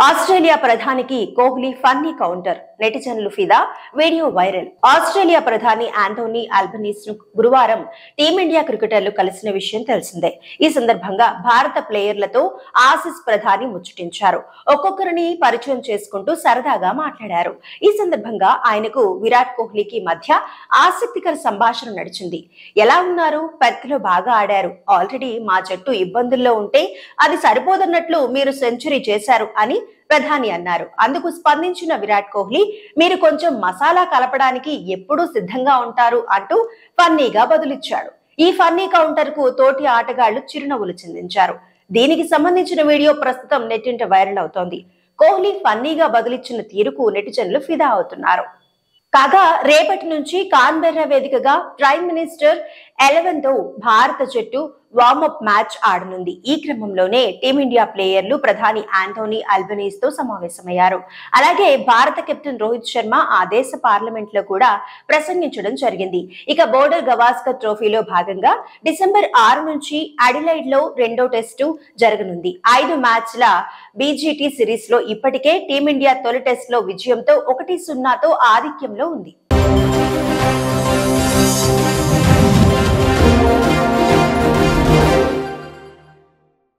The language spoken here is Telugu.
ఆస్ట్రేలియా ప్రధానికి కోహ్లీ ఫన్నీ కౌంటర్ నెటిజన్లు ఫిదా వీడియో వైరల్ ఆస్ట్రేలియా ప్రధాని ఆంటోనీ ఆల్బనీస్ ను గురువారం టీమిండియా క్రికెటర్లు కలిసిన విషయం తెలిసిందే ఈ సందర్భంగా భారత ప్లేయర్లతో ఆసిస్ ప్రధాని ముచ్చటించారు ఒక్కొక్కరిని పరిచయం చేసుకుంటూ సరదాగా మాట్లాడారు ఈ సందర్భంగా ఆయనకు విరాట్ కోహ్లీకి మధ్య ఆసక్తికర సంభాషణ నడిచింది ఎలా ఉన్నారు పెర్త్లో బాగా ఆడారు ఆల్రెడీ మా జట్టు ఇబ్బందుల్లో ఉంటే అది సరిపోదన్నట్లు మీరు సెంచరీ చేశారు అని ప్రధాని అన్నారు అందుకు స్పందించిన విరాట్ కోహ్లీ మీరు కొంచెం మసాలా కలపడానికి ఎప్పుడూ సిద్ధంగా ఉంటారు అంటూ ఫన్నీగా బదులిచ్చాడు ఈ ఫన్నీ కౌంటర్ కు తోటి ఆటగాళ్లు చిరునవ్వులు చిందించారు దీనికి సంబంధించిన వీడియో ప్రస్తుతం నెట్టింట వైరల్ అవుతోంది కోహ్లీ ఫన్నీగా బదులిచ్చిన తీరుకు నెటిజన్లు ఫిదా అవుతున్నారు కాగా రేపటి నుంచి కాన్బెర్రా వేదికగా ప్రైమ్ మినిస్టర్ ఎలెవెన్ తో భారత జట్టు వార్మప్ మ్యాచ్ ఆడనుంది ఈ క్రమంలోనే టీమిండియా ప్లేయర్లు ప్రధాని ఆంటోనీ అల్బనీస్ తో సమావేశమయ్యారు అలాగే భారత కెప్టెన్ రోహిత్ శర్మ ఆ దేశ పార్లమెంట్ లో కూడా ప్రసంగించడం జరిగింది ఇక బోర్డర్ గవాస్కర్ ట్రోఫీలో భాగంగా డిసెంబర్ ఆరు నుంచి అడిలైడ్ లో రెండో టెస్టు జరగనుంది ఐదు మ్యాచ్ల బీజీటీ సిరీస్ లో ఇప్పటికే టీమిండియా తొలి టెస్ట్ లో విజయంతో ఒకటి సున్నాతో ఆధిక్యంలో ఉంది